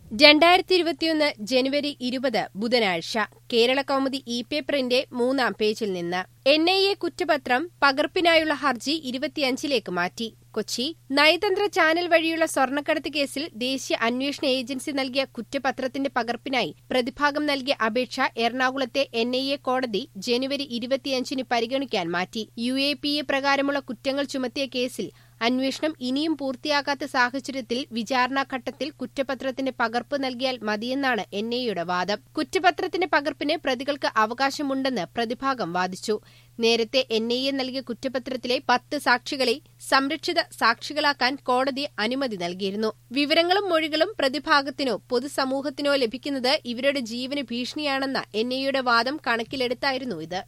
രണ്ടായിരത്തി ഇരുപത്തിയൊന്ന് ജനുവരി ഇരുപത് ബുധനാഴ്ച കേരള കൗമുദി ഇ പേപ്പറിന്റെ മൂന്നാം പേജിൽ നിന്ന് എൻ ഐ എ കുറ്റപത്രം പകർപ്പിനായുള്ള ഹർജി ഇരുപത്തിയഞ്ചിലേക്ക് മാറ്റി കൊച്ചി നയതന്ത്ര ചാനൽ വഴിയുള്ള സ്വർണ്ണക്കടത്ത് കേസിൽ ദേശീയ അന്വേഷണ ഏജൻസി നൽകിയ കുറ്റപത്രത്തിന്റെ പകർപ്പിനായി പ്രതിഭാഗം നൽകിയ അപേക്ഷ എറണാകുളത്തെ എൻ ഐ എ കോടതി ജനുവരി ഇരുപത്തിയഞ്ചിന് പരിഗണിക്കാൻ മാറ്റി യു എ പി എ പ്രകാരമുള്ള കുറ്റങ്ങൾ ചുമത്തിയ കേസിൽ അന്വേഷണം ഇനിയും പൂർത്തിയാകാത്ത സാഹചര്യത്തിൽ വിചാരണാഘട്ടത്തിൽ കുറ്റപത്രത്തിന്റെ പകർപ്പ് നൽകിയാൽ മതിയെന്നാണ് എൻ ഐയുടെ വാദം കുറ്റപത്രത്തിന്റെ പകർപ്പിന് പ്രതികൾക്ക് അവകാശമുണ്ടെന്ന് പ്രതിഭാഗം വാദിച്ചു നേരത്തെ എൻ ഐ എ നൽകിയ കുറ്റപത്രത്തിലെ പത്ത് സാക്ഷികളെ സംരക്ഷിത സാക്ഷികളാക്കാൻ കോടതി അനുമതി നൽകിയിരുന്നു വിവരങ്ങളും മൊഴികളും പ്രതിഭാഗത്തിനോ പൊതുസമൂഹത്തിനോ ലഭിക്കുന്നത് ഇവരുടെ ജീവന് ഭീഷണിയാണെന്ന എൻ ഐയുടെ വാദം കണക്കിലെടുത്തായിരുന്നു ഇത്